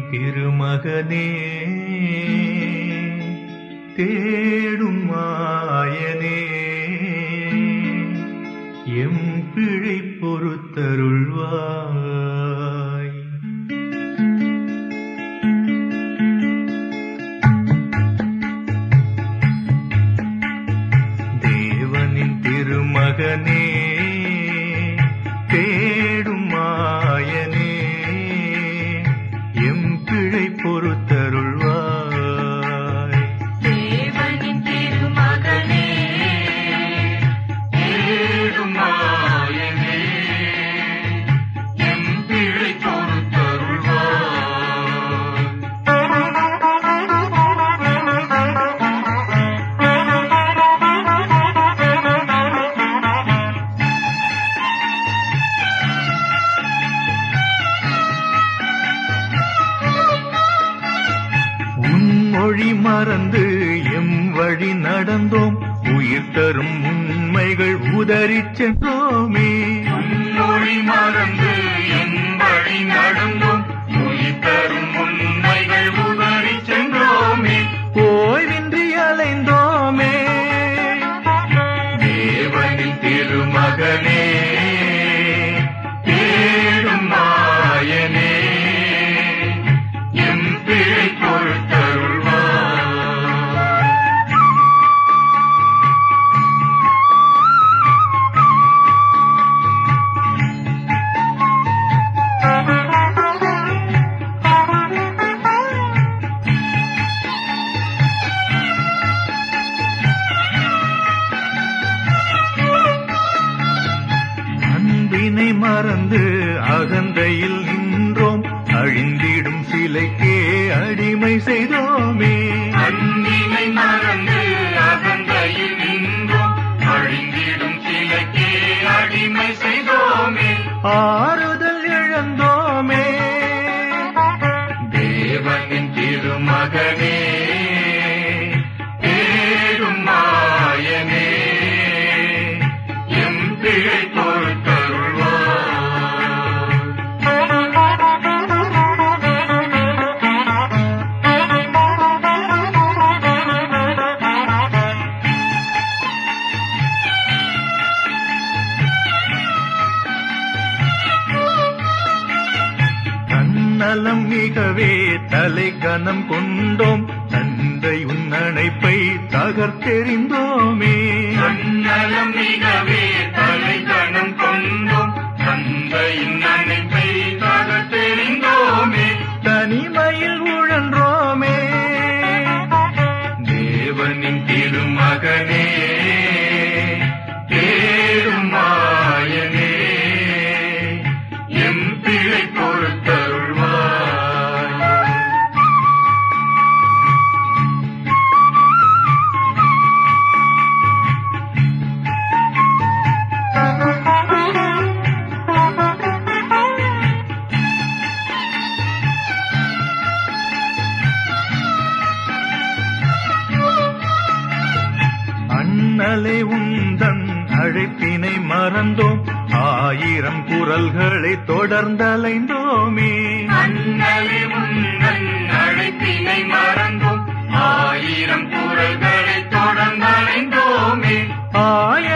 திருமகனே தேடும் மாயனே எம் பிழை பொறுத்தருள்வாய் தேவனின் திருமகனே தேடும் மாயனே எம் பிழை பொறுத்தருள்வாய் தேவனின் திருமகனே தேடும் மாயனே எம் பிழை பொறுத்தருள்வாய் உன் மொழி மறந்து எம் வழி நடந்தோம் உயிர் தரும் உண்மைகள் உதறிச் சென்றோமே மொழி மறந்து எம் வழி நடந்தோம் உயிர் தரும் உண்மைகள் உதறிச் சென்றோமே ஓய்வின்றி அலைந்தோமே தேவனின் திருமகனே தேடும் மாயனே எம் பிழை பொறுத்தருள்வாய் அன்பினை மறந்து அகந்தையில் நின்றோம் அழிந்திடும் சிலைக்கே அடிமை செய்தோமே அன்பினை மறந்து அகந்தையில் நின்றோம் அழிந்திடும் சிலைக்கே அடிமை செய்தோமே ஆறுதல் இழந்தோமே தேவனின் திருமகனே தேடும் மாயனே எம் பிழை பொறுத்தருள்வாய் தன்னலம் மிகவே தலை கனம் கொண்டோம் தந்தை உன் அணைப்பை தகர்த்தெறிந்தோமே தன்னலம் மிகவே தலை கனம் கொண்டோம் தந்தையின் அணைப்பை தகர்த்தெறிந்தோமே தனிமையில் உழன்றோமே தேவனின் திருமகனே தேடும் மாயனே எம் பிழை பொறுத்தருள்வாய் அண்ணலை உந்தன் அழைப்பினை மறந்தோம் ஆயிரம் குரல்களை தொடர்ந்தலைந்தோமே அண்ணலை உந்தன் அழைப்பினை மறந்தோம் ஆயிரம் குரல்களை தொடர்ந்தலைந்தோமே ஆய